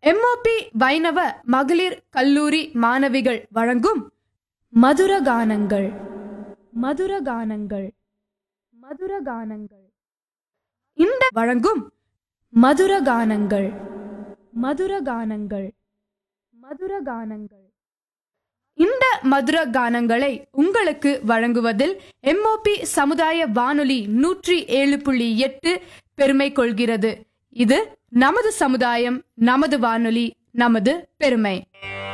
MOP வைணவ மகளிர் கல்லூரி மாணவிகள் வழங்கும் மதுரகானங்கள் மதுரகானங்கள் மதுரகானங்கள் இந்த வழங்கும் மதுரகானங்கள் மதுரகானங்கள் மதுரகானங்கள் இந்த மதுர கானங்களை உங்களுக்கு வழங்குவதில் எம்ஓபி சமுதாய வானொலி நூற்றி ஏழு புள்ளி எட்டு பெருமை கொள்கிறது இது நமது சமுதாயம் நமது வானொலி நமது பெருமை